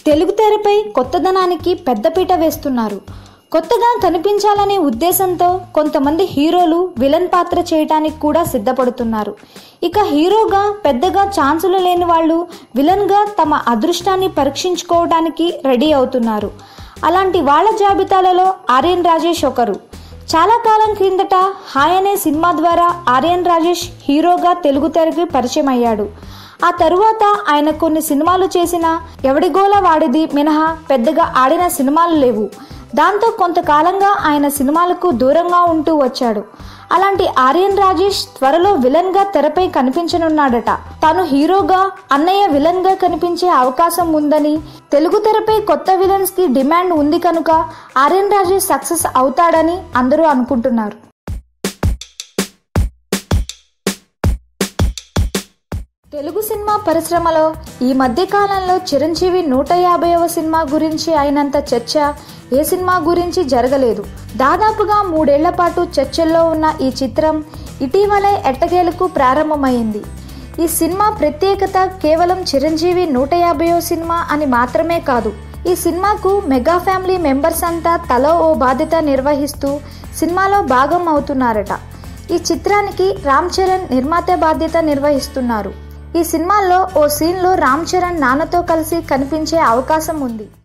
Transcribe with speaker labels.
Speaker 1: తెలుగు తెరపై కొత్తదనానికి పెద్దపీట వేస్తున్నారు కొత్తగా కనిపించాలనే ఉద్దేశంతో కొంతమంది హీరోలు విలన్ పాత్ర చేయటానికి కూడా సిద్ధపడుతున్నారు ఇక హీరోగా పెద్దగా ఛాన్సులు లేని వాళ్ళు విలన్గా తమ అదృష్టాన్ని పరీక్షించుకోవడానికి రెడీ అవుతున్నారు అలాంటి వాళ్ళ జాబితాలలో ఆర్యన్ రాజేష్ ఒకరు చాలా కాలం క్రిందట హాయ్ అనే సినిమా ద్వారా ఆర్యన్ రాజేష్ హీరోగా తెలుగు తెరకి పరిచయం అయ్యాడు ఆ తరువాత ఆయన కొన్ని సినిమాలు చేసిన ఎవడిగోల వాడిది మినహా పెద్దగా ఆడిన సినిమాలు లేవు దాంతో కొంతకాలంగా ఆయన సినిమాలకు దూరంగా ఉంటూ వచ్చాడు అలాంటి ఆర్యన్ రాజేష్ త్వరలో విలన్ గా తెరపై కనిపించనున్నాడట తాను హీరోగా అన్నయ్య విలన్ గా కనిపించే అవకాశం ఉందని తెలుగు తెరపై కొత్త విలన్స్ కి డిమాండ్ ఉంది కనుక ఆర్యన్ రాజేష్ సక్సెస్ అవుతాడని అందరూ అనుకుంటున్నారు తెలుగు సినిమా పరిశ్రమలో ఈ మధ్య కాలంలో చిరంజీవి నూట యాభైవ సినిమా గురించి అయినంత చర్చ ఏ సినిమా గురించి జరగలేదు దాదాపుగా మూడేళ్ల పాటు చర్చల్లో ఉన్న ఈ చిత్రం ఇటీవలే ఎట్టకేలకు ప్రారంభమైంది ఈ సినిమా ప్రత్యేకత కేవలం చిరంజీవి నూట యాభైవ సినిమా అని మాత్రమే కాదు ఈ సినిమాకు మెగా ఫ్యామిలీ మెంబర్స్ అంతా తలో ఓ బాధ్యత నిర్వహిస్తూ సినిమాలో భాగం అవుతున్నారట ఈ చిత్రానికి రామ్ చరణ్ నిర్మాత బాధ్యత నిర్వహిస్తున్నారు ఈ సినిమాలో ఓ సీన్లో రామ్ చరణ్ నాన్నతో కలిసి కనిపించే అవకాశం ఉంది